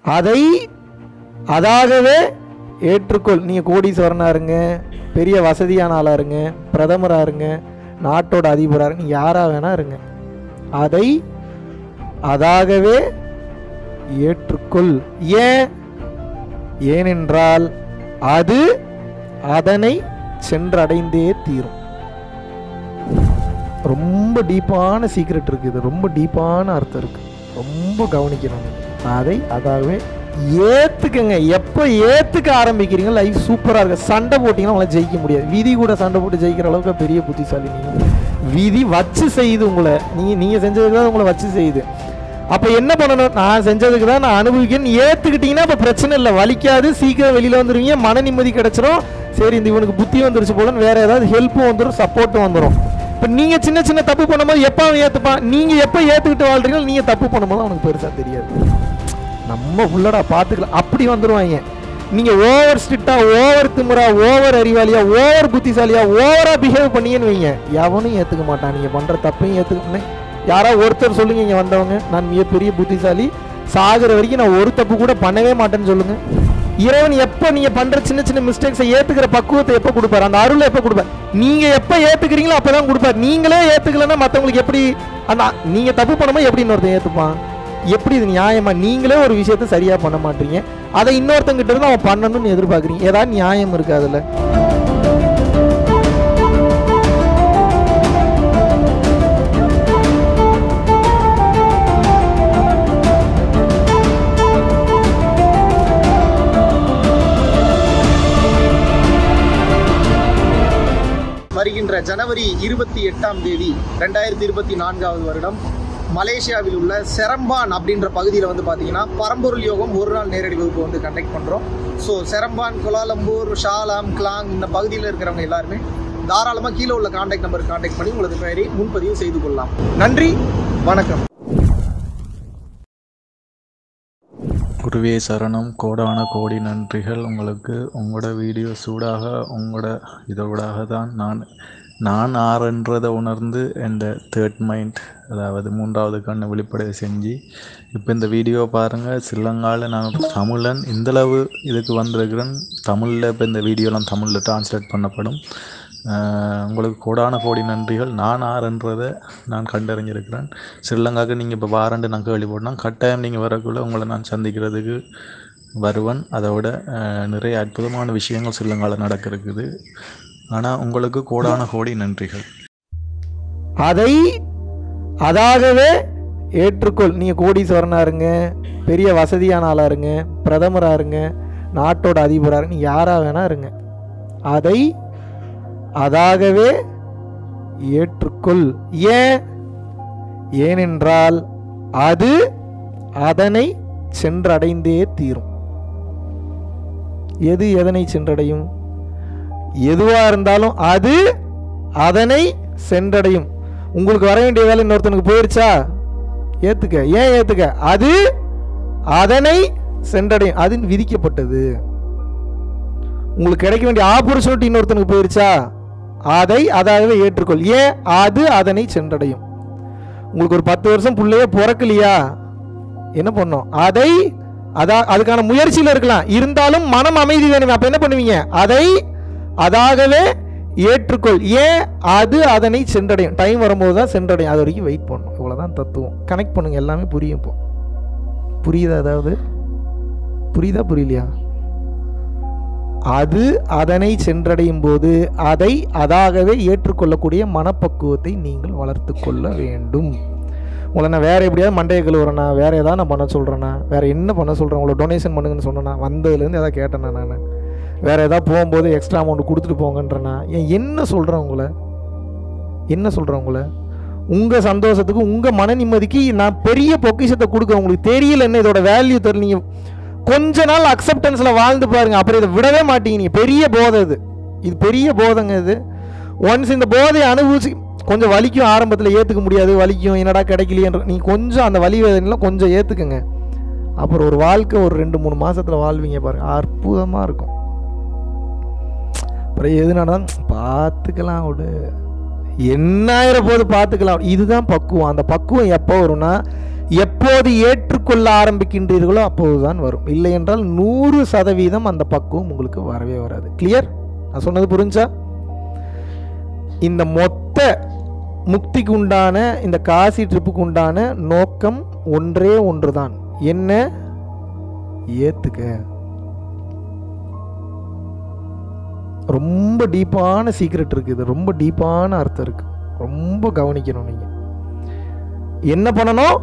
அதை அதாகவே ஏற்றுக்கொள் நீங்கள் கோடீஸ்வரனாக இருங்க பெரிய வசதியான ஆளாக இருங்க பிரதமராக இருங்க நாட்டோட அதிபராக இருங்க யாராக வேணா இருங்க அதை அதாகவே ஏற்றுக்கொள் ஏன் ஏனென்றால் அது அதனை சென்றடைந்தே தீரும் ரொம்ப டீப்பான சீக்ரெட் இருக்குது இது ரொம்ப டீப்பான அர்த்தம் இருக்குது ரொம்ப கவனிக்கணும் நீங்க. அதை அதாகவே ஏற்றுக்கங்க எப்போ ஏற்றுக்க ஆரம்பிக்கிறீங்க லைஃப் சூப்பராக இருக்கு சண்டை போட்டிங்கன்னா உங்களை ஜெயிக்க முடியாது விதி கூட சண்டை போட்டு ஜெயிக்கிற அளவுக்கு பெரிய புத்திசாலி நீங்கள் விதி வச்சு செய்யுது உங்களை நீங்கள் நீங்கள் செஞ்சதுக்கு தான் உங்களை வச்சு செய்யுது அப்போ என்ன பண்ணணும் நான் செஞ்சதுக்கு தான் நான் அனுபவிக்கணும் ஏற்றுக்கிட்டீங்கன்னா இப்போ பிரச்சனை இல்லை வலிக்காது சீக்கிரம் வெளியில் வந்துடுவீங்க மன நிம்மதி கிடச்சிரும் சரி இந்த இவனுக்கு புத்தி வந்துருச்சு போலன்னு வேற ஏதாவது ஹெல்ப்பும் வந்துடும் சப்போர்ட்டும் வந்துடும் இப்போ நீங்கள் சின்ன சின்ன தப்பு பண்ணும்போது எப்போ அவன் ஏற்றுப்பான் நீங்கள் எப்போ ஏற்றுக்கிட்டு வாழ்றீங்களோ நீங்கள் தப்பு பண்ணும்போது அவனுக்கு பெருசாக தெரியாது நம்ம உள்ளடா பார்த்துக்கலாம் அப்படி வந்துடுவாங்க நீங்கள் ஓவர் ஸ்ட்ரிக்டாக ஓவர் திமுறா ஓவர் அறிவாளியா ஓவர் புத்திசாலியா ஓவராக பிஹேவ் பண்ணீங்கன்னு வைங்க எவனும் ஏற்றுக்க மாட்டான் நீங்கள் பண்ணுற தப்பையும் ஏற்றுக்க யாராவது ஒருத்தர் சொல்லுங்க இங்கே வந்தவங்க நான் மிகப்பெரிய புத்திசாலி சாகுற வரைக்கும் நான் ஒரு தப்பு கூட பண்ணவே மாட்டேன்னு சொல்லுங்க இறைவன் எப்போ நீங்க பண்ற சின்ன சின்ன மிஸ்டேக்ஸை ஏத்துக்கிற பக்குவத்தை எப்போ கொடுப்பாரு அந்த அருளை எப்போ கொடுப்பார் நீங்க எப்போ ஏத்துக்கிறீங்களோ அப்பதான் கொடுப்பார் நீங்களே ஏத்துக்கலன்னா மத்தவங்களுக்கு எப்படி அந்த நீங்க தப்பு பண்ணும்போது எப்படி இன்னொருத்தன் ஏத்துப்பான் எப்படி இது நியாயமா நீங்களே ஒரு விஷயத்த சரியா பண்ண மாட்டீங்க அதை இன்னொருத்தங்கிட்ட இருந்து அவன் பண்ணணும்னு எதிர்பார்க்குறீங்க ஏதாவது நியாயம் இருக்கு அதுல வருகின்ற ஜனவரி இருபத்தி எட்டாம் தேதி ரெண்டாயிரத்தி இருபத்தி நான்காவது வருடம் மலேசியாவில் உள்ள செரம்பான் அப்படின்ற பகுதியில் வந்து பார்த்தீங்கன்னா பரம்பொருள் யோகம் ஒரு நாள் நேரடி வகுப்பு வந்து கண்டக்ட் பண்ணுறோம் so Seremban Kuala Lumpur Shah Alam Klang இந்த பகுதியில் இருக்கிறவங்க எல்லாருமே தாராளமாக கீழே உள்ள காண்டாக்ட் நம்பருக்கு காண்டாக்ட் பண்ணி உங்களது பெயரை முன்பதிவு செய்து கொள்ளலாம் நன்றி வணக்கம் குருவே சரணம் கோடான கோடி நன்றிகள் உங்களுக்கு உங்களோட வீடியோ சூடாக உங்களோட இதோடாக தான் நான் நான் ஆறுன்றதை உணர்ந்து இந்த தேர்ட் மைண்ட் அதாவது மூன்றாவது கண்ணை வெளிப்படை செஞ்சு இப்போ இந்த வீடியோ பாருங்கள் சிலங்கால நான் தமிழன் இந்தளவு இதுக்கு வந்திருக்கிறேன் தமிழில் இப்போ இந்த வீடியோலாம் தமிழில் டிரான்ஸ்லேட் பண்ணப்படும் ஆஹ் உங்களுக்கு கோடான கோடி நன்றிகள் நான் ஆறுன்றதை நான் கண்டறிஞ்சிருக்கிறேன் ஸ்ரீலங்காவுக்கு நீங்கள் இப்போ வாரண்டு நான் கேள்விப்பட்டேன் கட்டாயம் நீங்கள் வரக்குள்ள உங்களை நான் சந்திக்கிறதுக்கு வருவேன் அதோட ஆஹ் நிறைய அற்புதமான விஷயங்கள் ஸ்ரீலங்காவில் நடக்க இருக்குது ஆனால் உங்களுக்கு கோடான கோடி நன்றிகள் அதை அதாகவே ஏற்றுக்கொள் நீங்கள் கோடீஸ்வரனாக இருங்க பெரிய வசதியான ஆளாக இருங்க பிரதமராக இருங்க நாட்டோட அதிபராக இருங்க யாராக வேணா இருங்க அதை அதாகவே ஏற்றுக்கொள் ஏன் ஏனென்றால் அது அதனை சென்றடைந்தே தீரும் எது எதனை சென்றடையும் எதுவாக இருந்தாலும் அது அதனை சென்றடையும் உங்களுக்கு வர வேண்டிய வேலை இன்னொருத்தனுக்கு போயிருச்சா ஏத்துக்க ஏன் ஏத்துக்க அது அதனை சென்றடையும் அது விதிக்கப்பட்டது உங்களுக்கு கிடைக்க வேண்டிய ஆப்பர்ச்சுனிட்டி இன்னொருத்தனுக்கு போயிருச்சா அதை அதாகவே ஏற்றுக்கொள் ஏன் அது அதனை சென்றடையும் உங்களுக்கு ஒரு பத்து வருஷம் பிள்ளையே பிறக்கலையா என்ன பண்ணும் அதை அதா அதுக்கான முயற்சியில் இருக்கலாம் இருந்தாலும் மனம் அமைதி வேணும் அப்ப என்ன பண்ணுவீங்க அதை அதாகவே ஏற்றுக்கொள் ஏன் அது அதனை சென்றடையும் டைம் வரும்போது தான் சென்றடையும் அது வரைக்கும் வெயிட் பண்ணும் இவ்வளோதான் தத்துவம் கனெக்ட் பண்ணுங்க எல்லாமே புரியும் இப்போ புரியுதா அதாவது புரியுதா புரியலையா அது அதனை சென்றடையும் போது அதை அதாகவே ஏற்றுக்கொள்ளக்கூடிய மனப்பக்குவத்தை நீங்கள் வளர்த்து கொள்ள வேண்டும் உங்களை நான் வேறு எப்படியாவது மண்டையை கழுவுறேண்ணா வேறு ஏதாவது நான் பண்ண சொல்கிறேண்ணா வேறு என்ன பண்ண சொல்கிறேன் உங்களை டொனேஷன் பண்ணுங்கன்னு சொன்னேண்ணா வந்ததுலேருந்து எதாவது கேட்டேண்ணா நான் வேறு ஏதாவது போகும்போது எக்ஸ்ட்ரா அமௌண்ட் கொடுத்துட்டு போங்கன்றேண்ணா ஏன் என்ன சொல்கிறேன் உங்களை என்ன சொல்கிறேன் உங்களை உங்கள் சந்தோஷத்துக்கு உங்கள் மன நிம்மதிக்கு நான் பெரிய பொக்கிஷத்தை கொடுக்க உங்களுக்கு தெரியல என்ன இதோட வேல்யூ தெரியல நீங்கள் கொஞ்ச நாள் அக்செப்டன்ஸில் வாழ்ந்து பாருங்க அப்புறம் இதை விடவே மாட்டீங்க நீங்கள் பெரிய போதை இது இது பெரிய போதைங்க இது ஒன்ஸ் இந்த போதையை அனுபவிச்சு கொஞ்சம் வலிக்கும் ஆரம்பத்தில் ஏற்றுக்க முடியாது வலிக்கும் என்னடா கிடைக்கலையன்ற நீங்கள் கொஞ்சம் அந்த வலி வேதனைலாம் கொஞ்சம் ஏற்றுக்குங்க அப்புறம் ஒரு வாழ்க்கை ஒரு ரெண்டு மூணு மாசத்துல வாழ்வீங்க பாருங்க அற்புதமாக இருக்கும் அப்புறம் எது நடந்தாலும் பார்த்துக்கலாம் விடு என்ன ஆயிர போது பார்த்துக்கலாம் இதுதான் பக்குவம் அந்த பக்குவம் எப்போ வரும்னா எப்போ எப்போது ஏற்றுக்கொள்ள ஆரம்பிக்கின்றீர்களோ அப்போதுதான் வரும் இல்லை என்றால் நூறு சதவீதம் அந்த பக்குவம் உங்களுக்கு வரவே வராது கிளியர் நான் சொன்னது புரிஞ்சா இந்த மொத்த முக்திக்கு உண்டான இந்த காசி ட்ரிப்புக்கு உண்டான நோக்கம் ஒன்றே ஒன்றுதான் என்ன ஏத்துக்க ரொம்ப டீப்பான சீக்ரெட் இருக்கு இது ரொம்ப டீப்பான அர்த்தம் இருக்கு ரொம்ப கவனிக்கணும் நீங்க என்ன பண்ணணும்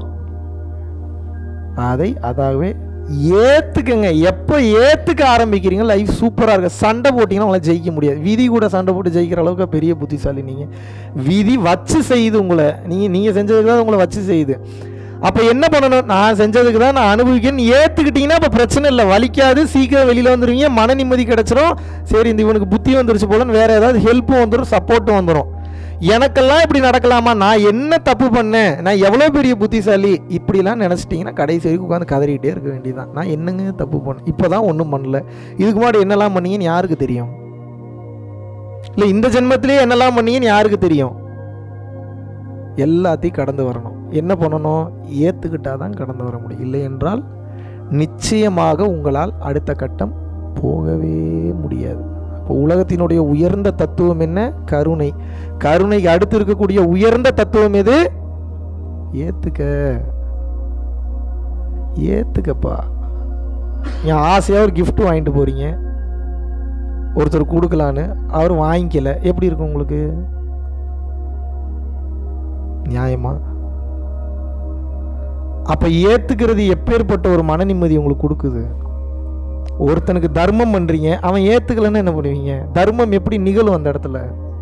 அதை அதாகவே ஏத்துக்கங்க எப்போ ஏத்துக்க ஆரம்பிக்கிறீங்க லைஃப் சூப்பராக இருக்கு சண்டை போட்டிங்கன்னா உங்களை ஜெயிக்க முடியாது விதி கூட சண்டை போட்டு ஜெயிக்கிற அளவுக்கு பெரிய புத்திசாலி நீங்கள் விதி வச்சு செய்யுது உங்களை நீங்கள் நீங்கள் செஞ்சதுக்கு தான் உங்களை வச்சு செய்யுது அப்போ என்ன பண்ணணும் நான் செஞ்சதுக்கு தான் நான் அனுபவிக்கணும்னு ஏற்றுக்கிட்டிங்கன்னா அப்போ பிரச்சனை இல்லை வலிக்காது சீக்கிரம் வெளியில் வந்துடுவீங்க மன நிம்மதி கிடச்சிரும் சரி இந்த இவனுக்கு புத்தி வந்துருச்சு போலன்னு வேறு ஏதாவது ஹெல்ப்பும் வந்துடும் சப்போர்ட்டும் வந்துடும் எனக்கெல்லாம் இப்படி நடக்கலாமா நான் என்ன தப்பு பண்ணேன் நான் எவ்வளோ பெரிய புத்திசாலி இப்படிலாம் நினச்சிட்டிங்கன்னா கடைசி வரைக்கும் உட்காந்து கதறிக்கிட்டே இருக்க வேண்டியதுதான் நான் என்னங்க தப்பு பண்ணேன் இப்போ தான் ஒன்றும் பண்ணல இதுக்கு முன்னாடி என்னெல்லாம் பண்ணீங்கன்னு யாருக்கு தெரியும் இல்லை இந்த ஜென்மத்திலேயே என்னெல்லாம் பண்ணீங்கன்னு யாருக்கு தெரியும் எல்லாத்தையும் கடந்து வரணும் என்ன பண்ணணும் ஏற்றுக்கிட்டா தான் கடந்து வர முடியும் இல்லை என்றால் நிச்சயமாக உங்களால் அடுத்த கட்டம் போகவே முடியாது இப்போ உலகத்தினுடைய உயர்ந்த தத்துவம் என்ன கருணை கருணைக்கு அடுத்து இருக்கக்கூடிய உயர்ந்த தத்துவம் எது ஏத்துக்க ஏத்துக்கப்பா என் ஆசையாக ஒரு gift வாங்கிட்டு போறீங்க ஒருத்தர் கொடுக்கலான்னு அவர் வாங்கிக்கல எப்படி இருக்கும் உங்களுக்கு நியாயமா அப்ப ஏத்துக்கிறது எப்பேற்பட்ட ஒரு மன நிம்மதி உங்களுக்கு கொடுக்குது ஒருத்தனுக்கு தர்மம் பண்றீங்க அவன் ஏத்துக்கலன்னு என்ன பண்ணுவீங்க தர்மம் எப்படி நிகழும் அந்த இடத்துல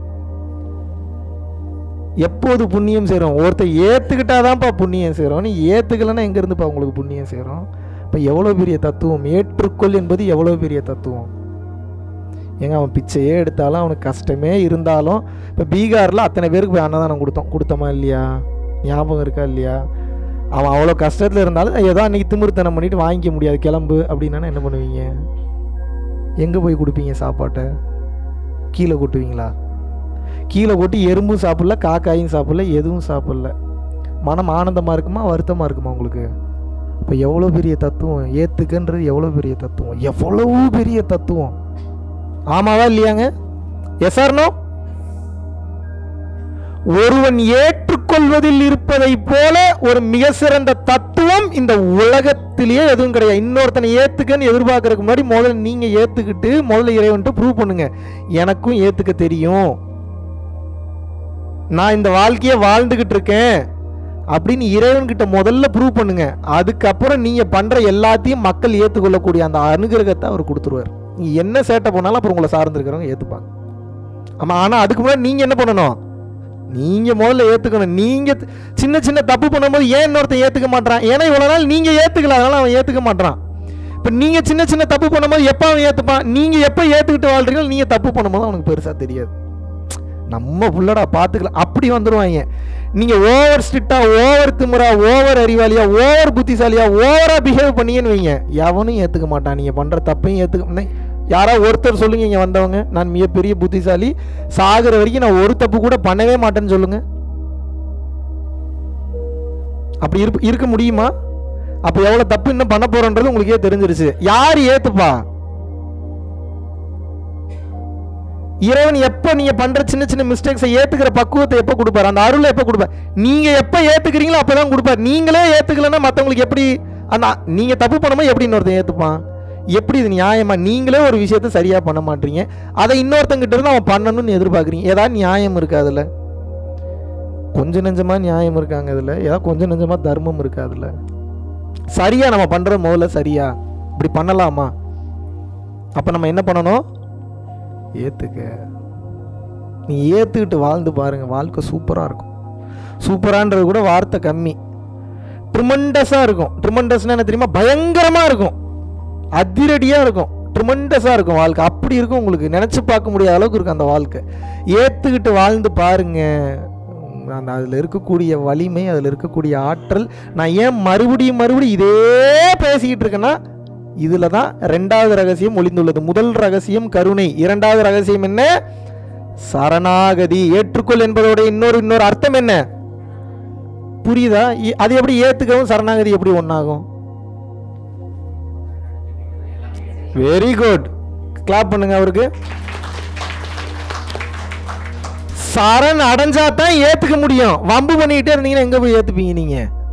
எப்போது புண்ணியம் சேரும் ஒருத்தர் ஏத்துக்கிட்டாதான்ப்பா புண்ணியம் சேரும் நீ ஏத்துக்கலன்னா எங்க இருந்துப்பா உங்களுக்கு புண்ணியம் சேரும் இப்போ எவ்வளோ பெரிய தத்துவம் ஏற்றுக்கொள் என்பது எவ்வளோ பெரிய தத்துவம் ஏங்க அவன் பிச்சையே எடுத்தாலும் அவனுக்கு கஷ்டமே இருந்தாலும் இப்போ பீகாரில் அத்தனை பேருக்கு போய் அன்னதானம் கொடுத்தோம் கொடுத்தோமா இல்லையா ஞாபகம் இருக்கா இல்லையா அவன் அவ்வளோ கஷ்டத்தில் இருந்தாலும் ஏதோ அன்றைக்கி திமிருத்தனம் பண்ணிட்டு வாங்கிக்க முடியாது கிளம்பு அப்படின்னா என்ன பண்ணுவீங்க எங்கே போய் கொடுப்பீங்க சாப்பாட்டை கீழே கொட்டுவீங்களா கீழே கொட்டி எறும்பும் சாப்பிடல காக்காயும் சாப்பிடல எதுவும் சாப்பிடல மனம் ஆனந்தமாக இருக்குமா வருத்தமாக இருக்குமா உங்களுக்கு இப்போ எவ்வளோ பெரிய தத்துவம் ஏத்துக்கன்றது எவ்வளோ பெரிய தத்துவம் எவ்வளவு பெரிய தத்துவம் ஆமாவா இல்லையாங்க எஸ் நோ ஒருவன் ஏற்றுக்கொள்வதில் இருப்பதைப் போல ஒரு மிக சிறந்த தத்துவம் இந்த உலகத்திலேயே எதுவும் கிடையாது இன்னொருத்தனை ஏத்துக்கன்னு எதிர்பார்க்கறதுக்கு முன்னாடி முதல்ல நீங்க ஏத்துக்கிட்டு முதல்ல இறைவன்ட்டு ப்ரூவ் பண்ணுங்க எனக்கும் ஏத்துக்க தெரியும் நான் இந்த வாழ்க்கையை வாழ்ந்துகிட்டு இருக்கேன் அப்படின்னு இறைவன்கிட்ட முதல்ல ப்ரூவ் பண்ணுங்க அதுக்கப்புறம் நீங்க பண்ற எல்லாத்தையும் மக்கள் ஏத்துக்கொள்ளக்கூடிய அந்த அனுகிரகத்தை அவர் கொடுத்துருவார் நீங்க என்ன சேட்டை பண்ணாலும் அப்புறம் உங்களை சார்ந்திருக்கிறவங்க ஏத்துப்பாங்க ஆமா ஆனா அதுக்கு முன்னாடி நீங்க என்ன பண்ணணும் நீங்க முதல்ல ஏத்துக்கணும் நீங்க த- சின்ன சின்ன தப்பு பண்ணும்போது ஏன் இன்னொருத்தன் ஏத்துக்க மாட்டான் ஏன்னா இவ்வளவு நாள் நீங்க ஏத்துக்கல அதனால அவன் ஏத்துக்க மாட்டான் இப்ப நீங்க சின்ன சின்ன தப்பு பண்ணும்போது எப்ப அவன் ஏத்துப்பான் நீங்க எப்ப ஏத்துக்கிட்டு வாழ்றீங்களோ நீங்க தப்பு பண்ணும்போது அவனுக்கு பெருசா தெரியாது நம்ம புள்ளடா பார்த்துக்கலாம் அப்படி வந்துருவாங்க நீங்க ஓவர் ஸ்ட்ரிக்டா ஓவர் திமுறா ஓவர் அறிவாளியா ஓவர் புத்திசாலியா ஓவரா பிஹேவ் பண்ணீங்கன்னு வைங்க எவனும் ஏத்துக்க மாட்டான் நீங்க பண்ற தப்பையும் ஏத்துக்க யாரா ஒருத்தர் சொல்லுங்க இங்க வந்தவங்க நான் மிகப்பெரிய புத்திசாலி சாகுற வரைக்கும் நான் ஒரு தப்பு கூட பண்ணவே மாட்டேன்னு சொல்லுங்க அப்படி இருப்ப இருக்க முடியுமா அப்ப எவ்வளவு தப்பு இன்னும் பண்ண போறோன்றது உங்களுக்கே தெரிஞ்சிருச்சு யார் ஏத்துப்பா இறைவன் எப்ப நீங்க பண்ற சின்ன சின்ன மிஸ்டேக்ஸை ஏத்துக்கிற பக்குவத்தை எப்ப கொடுப்பாரு அந்த அருளை எப்ப கொடுப்பார் நீங்க எப்ப ஏத்துக்கிறீங்களோ அப்பதான் கொடுப்பார் நீங்களே ஏத்துக்கலன்னா மத்தவங்களுக்கு எப்படி அந்த நீங்க தப்பு பண்ணும்போது எப்படி இன்னொருத்தன் ஏத்துப்பான் எப்படி இது நியாயமா நீங்களே ஒரு விஷயத்த சரியா பண்ண மாட்டீங்க அதை இன்னொருத்தங்கிட்ட இருந்து அவன் பண்ணணும்னு எதிர்பார்க்குறீங்க ஏதாவது நியாயம் இருக்கு அதுல கொஞ்சம் நெஞ்சமா நியாயம் இருக்காங்க இதுல ஏதாவது கொஞ்சம் நெஞ்சமா தர்மம் இருக்கு அதுல சரியா நம்ம பண்ற முதல்ல சரியா இப்படி பண்ணலாமா அப்ப நம்ம என்ன பண்ணணும் ஏத்துக்க நீ ஏத்துக்கிட்டு வாழ்ந்து பாருங்க வாழ்க்கை சூப்பரா இருக்கும் சூப்பரான்றது கூட வார்த்தை கம்மி ட்ரிமண்டஸாக இருக்கும் ட்ரிமண்டஸ்னா என்ன தெரியுமா பயங்கரமா இருக்கும் அதிரடியாக இருக்கும் ட்ரிமண்டஸாக இருக்கும் வாழ்க்கை அப்படி இருக்கும் உங்களுக்கு நினச்சி பார்க்க முடியாத அளவுக்கு இருக்கும் அந்த வாழ்க்கை ஏற்றுக்கிட்டு வாழ்ந்து பாருங்க அந்த அதில் இருக்கக்கூடிய வலிமை அதில் இருக்கக்கூடிய ஆற்றல் நான் ஏன் மறுபடியும் மறுபடியும் இதே பேசிக்கிட்டு இருக்கேன்னா இதில் தான் ரெண்டாவது ரகசியம் ஒளிந்துள்ளது முதல் ரகசியம் கருணை இரண்டாவது ரகசியம் என்ன சரணாகதி ஏற்றுக்கொள் என்பதோட இன்னொரு இன்னொரு அர்த்தம் என்ன புரியுதா இ- அது எப்படி ஏத்துக்கவும் சரணாகதி எப்படி ஒன்றாகும் வெரி குட் கிளாப் பண்ணுங்க அவருக்கு சரண் அடைஞ்சா தான் ஏத்துக்க முடியும் வம்பு பண்ணிக்கிட்டே இருந்தீங்கன்னா எங்க போய் ஏத்துப்பீங்க நீங்க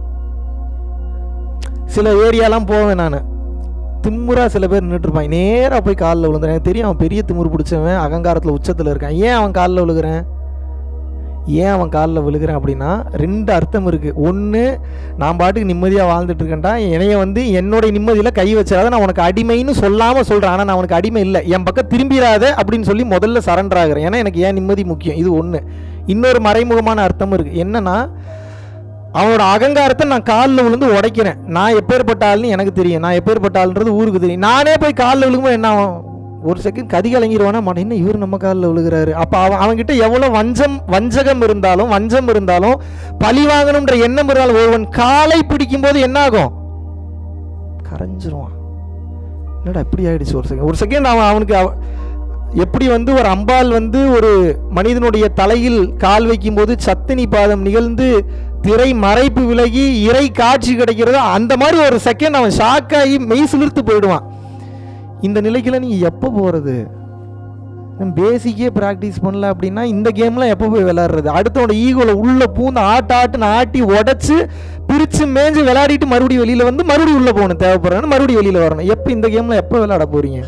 சில ஏரியாலாம் போவேன் நான் திமுறா சில பேர் நின்றுட்டுருப்பாங்க நேராக போய் காலில் விழுந்துறேன் எனக்கு தெரியும் அவன் பெரிய திமிரு பிடிச்சவன் அகங்காரத்தில் உச்சத்தில் இருக்கான் ஏன் அவன் காலில் விழுகிறேன் ஏன் அவன் காலில் விழுகிறேன் அப்படின்னா ரெண்டு அர்த்தம் இருக்குது ஒன்று நான் பாட்டுக்கு நிம்மதியாக வாழ்ந்துட்டு இருக்கேன்டா என்னைய வந்து என்னுடைய நிம்மதியில் கை வச்சாத நான் உனக்கு அடிமைன்னு சொல்லாமல் சொல்கிறேன் ஆனால் நான் உனக்கு அடிமை இல்லை என் பக்கம் திரும்பிடாத அப்படின்னு சொல்லி முதல்ல சரண்டர் ஆகிறேன் ஏன்னா எனக்கு ஏன் நிம்மதி முக்கியம் இது ஒன்று இன்னொரு மறைமுகமான அர்த்தம் இருக்குது என்னன்னா அவனோட அகங்காரத்தை நான் காலில் விழுந்து உடைக்கிறேன் நான் எப்பேற்பட்ட ஆள்னு எனக்கு தெரியும் நான் எப்பேற்பட்ட ஆள்ன்றது ஊருக்கு தெரியும் நானே போய் காலில் விழுகும்போது என்ன ஆகும் ஒரு செகண்ட் கதி கலங்கிடுவானா மன என்ன இவர் நம்ம காலில் விழுகிறாரு அப்போ அவன் அவன்கிட்ட எவ்வளோ வஞ்சம் வஞ்சகம் இருந்தாலும் வஞ்சம் இருந்தாலும் பழி வாங்கணுன்ற எண்ணம் இருந்தாலும் ஒருவன் காலை பிடிக்கும்போது என்ன ஆகும் கரைஞ்சிருவான் என்னடா இப்படி ஆயிடுச்சு ஒரு செகண்ட் ஒரு செகண்ட் அவன் அவனுக்கு அவ- எப்படி வந்து ஒரு அம்பாள் வந்து ஒரு மனிதனுடைய தலையில் கால் வைக்கும்போது சத்தினி பாதம் நிகழ்ந்து திரை மறைப்பு விலகி இறை காட்சி கிடைக்கிறதோ அந்த மாதிரி ஒரு செகண்ட் அவன் ஷாக்காகி மெய் சிலிர்த்து போயிடுவான் இந்த நிலைக்குள்ள நீ எப்போ போகிறது பேசிக்கே ப்ராக்டிஸ் பண்ணல அப்படின்னா இந்த கேம்லாம் எப்போ போய் விளையாடுறது அடுத்தவனோட ஈகோவில் உள்ள பூந்து ஆட்ட ஆட்டுன்னு ஆட்டி உடச்சி பிரித்து மேய்ஞ்சு விளையாடிட்டு மறுபடியும் வெளியில் வந்து மறுபடியும் உள்ளே போகணும் தேவைப்படுறேன்னு மறுபடியும் வெளியில் வரணும் எப்போ இந்த கேமில் எப்போ விளையாட போகிறீங்க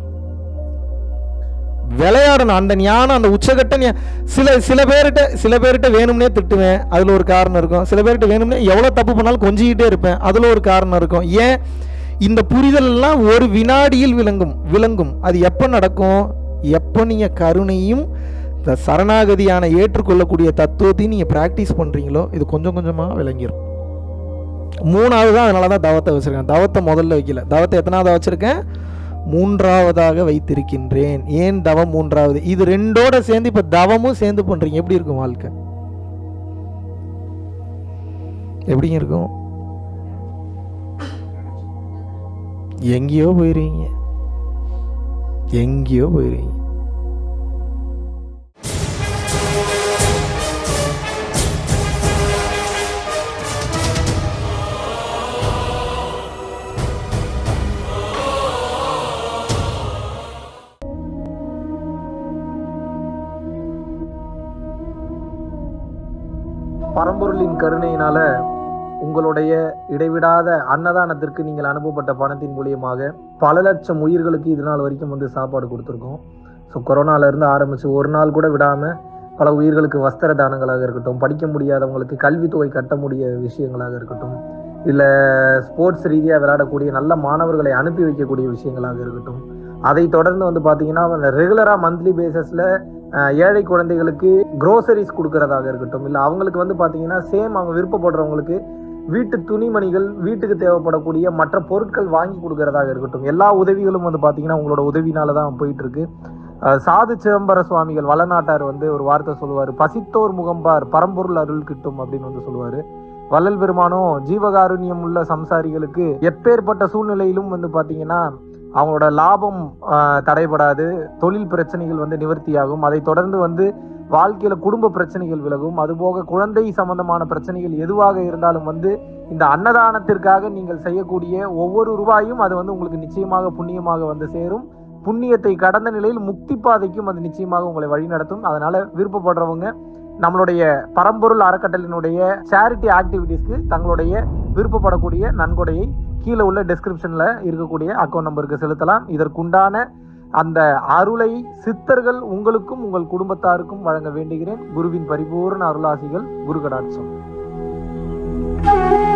விளையாடணும் அந்த ஞானம் அந்த உச்சகட்ட ஞா- சில சில பேர்கிட்ட சில பேர்கிட்ட வேணும்னே திட்டுவேன் அதில் ஒரு காரணம் இருக்கும் சில பேர்கிட்ட வேணும்னே எவ்வளோ தப்பு பண்ணாலும் கொஞ்சிக்கிட்டே இருப்பேன் அதில் ஒரு காரணம் இருக்கும் ஏன் இந்த புரிதல் எல்லாம் ஒரு வினாடியில் விளங்கும் விளங்கும் அது எப்போ நடக்கும் எப்போ நீங்கள் கருணையும் இந்த சரணாகதியான ஏற்றுக்கொள்ளக்கூடிய தத்துவத்தையும் நீங்கள் ப்ராக்டிஸ் பண்ணுறீங்களோ இது கொஞ்சம் கொஞ்சமாக விளங்கிடும் மூணாவது தான் அதனால தான் தவத்தை வச்சுருக்கேன் தவத்தை முதல்ல வைக்கல தவத்தை எத்தனாவது வச்சுருக்கேன் மூன்றாவதாக வைத்திருக்கின்றேன் ஏன் தவம் மூன்றாவது இது ரெண்டோட சேர்ந்து இப்போ தவமும் சேர்ந்து பண்ணுறீங்க எப்படி இருக்கும் வாழ்க்கை எப்படிங்க இருக்கும் எங்கேயோ போயிருவீங்க எங்கேயோ போயிருவீங்க பரம்பொருளின் கருணையினால உங்களுடைய இடைவிடாத அன்னதானத்திற்கு நீங்கள் அனுப்பப்பட்ட பணத்தின் மூலியமாக பல லட்சம் உயிர்களுக்கு இது நாள் வரைக்கும் வந்து சாப்பாடு கொடுத்துருக்கோம் ஸோ கொரோனால இருந்து ஆரம்பிச்சு ஒரு நாள் கூட விடாம பல உயிர்களுக்கு வஸ்திர தானங்களாக இருக்கட்டும் படிக்க முடியாதவங்களுக்கு கல்வித்தொகை கட்ட முடிய விஷயங்களாக இருக்கட்டும் இல்லை ஸ்போர்ட்ஸ் ரீதியாக விளையாடக்கூடிய நல்ல மாணவர்களை அனுப்பி வைக்கக்கூடிய விஷயங்களாக இருக்கட்டும் அதை தொடர்ந்து வந்து பார்த்தீங்கன்னா ரெகுலராக மந்த்லி பேசிஸில் ஏழை குழந்தைகளுக்கு க்ரோசரிஸ் கொடுக்கறதாக இருக்கட்டும் இல்லை அவங்களுக்கு வந்து பார்த்தீங்கன்னா சேம் அவங்க விருப்பப்படுறவங்களுக்கு வீட்டு துணிமணிகள் வீட்டுக்கு தேவைப்படக்கூடிய மற்ற பொருட்கள் வாங்கி கொடுக்கறதாக இருக்கட்டும் எல்லா உதவிகளும் வந்து பார்த்தீங்கன்னா உங்களோட உதவினால தான் போயிட்டு இருக்கு அஹ் சாது சிதம்பர சுவாமிகள் வளநாட்டார் வந்து ஒரு வார்த்தை சொல்லுவார் பசித்தோர் முகம்பார் பரம்பொருள் அருள் கிட்டும் அப்படின்னு வந்து சொல்லுவாரு வள்ளல் பெருமானும் ஜீவகாருண்யம் உள்ள சம்சாரிகளுக்கு எப்பேற்பட்ட சூழ்நிலையிலும் வந்து பார்த்தீங்கன்னா அவங்களோட லாபம் ஆஹ், தடைபடாது தொழில் பிரச்சனைகள் வந்து நிவர்த்தியாகும் அதை தொடர்ந்து வந்து வாழ்க்கையில குடும்ப பிரச்சனைகள் விலகும் அதுபோக குழந்தை சம்பந்தமான பிரச்சனைகள் எதுவாக இருந்தாலும் வந்து இந்த அன்னதானத்திற்காக நீங்கள் செய்யக்கூடிய ஒவ்வொரு ரூபாயும் அது வந்து உங்களுக்கு நிச்சயமாக புண்ணியமாக வந்து சேரும் புண்ணியத்தை கடந்த நிலையில் முக்தி பாதைக்கும் அது நிச்சயமாக உங்களை வழிநடத்தும் அதனால விருப்பப்படுறவங்க நம்மளுடைய பரம்பொருள் அறக்கட்டளினுடைய சேரிட்டி ஆக்டிவிட்டீஸ்க்கு தங்களுடைய விருப்பப்படக்கூடிய நன்கொடையை கீழே உள்ள டெஸ்கிரிப்ஷன்ல இருக்கக்கூடிய அக்கௌண்ட் நம்பருக்கு செலுத்தலாம் இதற்குண்டான அந்த அருளை சித்தர்கள் உங்களுக்கும் உங்கள் குடும்பத்தாருக்கும் வழங்க வேண்டுகிறேன் குருவின் பரிபூர்ண அருளாசிகள் குரு கடாட்சம்